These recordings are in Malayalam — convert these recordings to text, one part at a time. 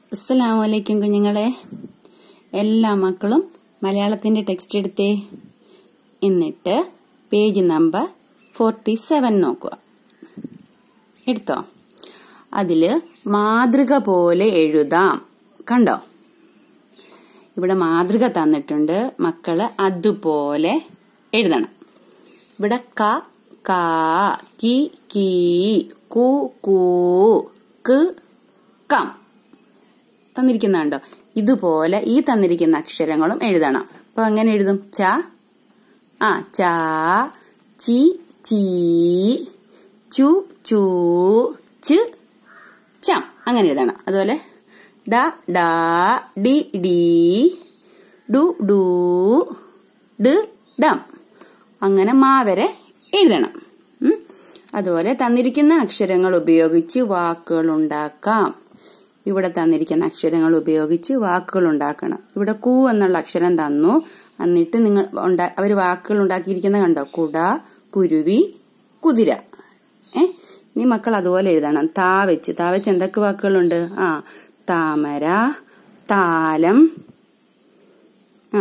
അസ്സലാമു അലൈക്കും കുഞ്ഞുങ്ങളെ എല്ലാ മക്കളും മലയാളത്തിന്റെ ടെക്സ്റ്റ് എടുത്തേ എന്നിട്ട് പേജ് നമ്പർ ഫോർട്ടി സെവൻ നോക്കുക എടുത്തോ അതില് മാതൃക പോലെ എഴുതാം കണ്ടോ ഇവിടെ മാതൃക തന്നിട്ടുണ്ട് മക്കള് അതുപോലെ എഴുതണം ഇവിടെ ക കാ കി കീ കു കൂ ക് കം തന്നിരിക്കുന്നുണ്ടോ ഇതുപോലെ ഈ തന്നിരിക്കുന്ന അക്ഷരങ്ങളും എഴുതണം അപ്പൊ എങ്ങനെ എഴുതും ച ആ ച ചി ചീ ചു ചൂ ച് ചം അങ്ങനെ എഴുതണം അതുപോലെ ഡ ഡാ ഡി ഡി ഡു ഡൂ ഡ് ഡം അങ്ങനെ മാ വരെ എഴുതണം ഉം. അതുപോലെ തന്നിരിക്കുന്ന അക്ഷരങ്ങൾ ഉപയോഗിച്ച് വാക്കുകൾ ഉണ്ടാക്കാം ഇവിടെ തന്നിരിക്കുന്ന അക്ഷരങ്ങൾ ഉപയോഗിച്ച് വാക്കുകൾ ഉണ്ടാക്കണം ഇവിടെ കു എന്നുള്ള അക്ഷരം തന്നു എന്നിട്ട് നിങ്ങൾ ഉണ്ടാ- അവര് വാക്കുകൾ ഉണ്ടാക്കിയിരിക്കുന്ന കണ്ടോ കുട കുരുവി കുതിര ഏ ഇനി മക്കൾ അതുപോലെ എഴുതണം താ വെച്ച് താ വെച്ച് എന്തൊക്കെ വാക്കുകളുണ്ട് ആ താമര താലം ആ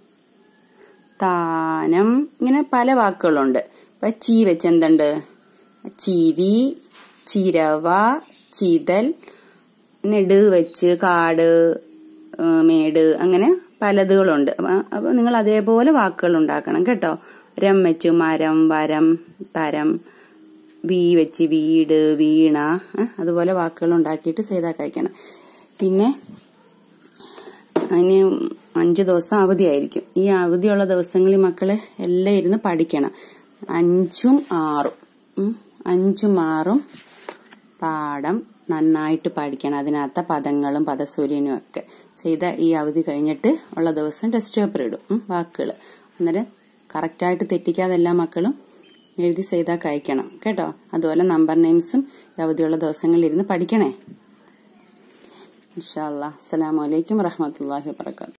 താനം ഇങ്ങനെ പല വാക്കുകളുണ്ട് ഇപ്പൊ ചീ വെച്ച് എന്തുണ്ട് ചിരി ചിരവ ചിതൽ നെട് വെച്ച് കാട് ഏ, മേട് അങ്ങനെ പലതുകളുണ്ട് അപ്പൊ- അപ്പൊ നിങ്ങൾ അതേപോലെ വാക്കുകൾ ഉണ്ടാക്കണം കേട്ടോ രം വെച്ച് മരം വരം തരം വീ വെച്ച് വീട് വീണ ഏ, അതുപോലെ വാക്കുകൾ ഉണ്ടാക്കിയിട്ട് ചെയ്താൽ കഴിക്കണം പിന്നെ അതിന് അഞ്ച് ദിവസം അവധിയായിരിക്കും ഈ അവധിയുള്ള ദിവസങ്ങളിൽ മക്കള് എല്ലാം ഇരുന്ന് പഠിക്കണം അഞ്ചും ആറും ഉം. അഞ്ചും ആറും പാഠം നന്നായിട്ട് പഠിക്കണം അതിനകത്ത പദങ്ങളും പദസൂര്യനും ഒക്കെ ചെയ്ത ഈ അവധി കഴിഞ്ഞിട്ട് ഉള്ള ദിവസം ടെസ്റ്റ് പേപ്പർ ഇടും ഉം, വാക്കുകൾ അന്നേരം കറക്റ്റായിട്ട് തെറ്റിക്കാതെ എല്ലാ മക്കളും എഴുതി ചെയ്താൽ കഴിക്കണം കേട്ടോ അതുപോലെ നമ്പർ നെയിംസും ഈ അവധിയുള്ള ദിവസങ്ങളിൽ ഇരുന്ന് പഠിക്കണേ ഇൻഷാ അല്ലാ അസ്സലാമു അലൈക്കും വറഹ്മത്തുള്ളാഹി വബറകാതുഹു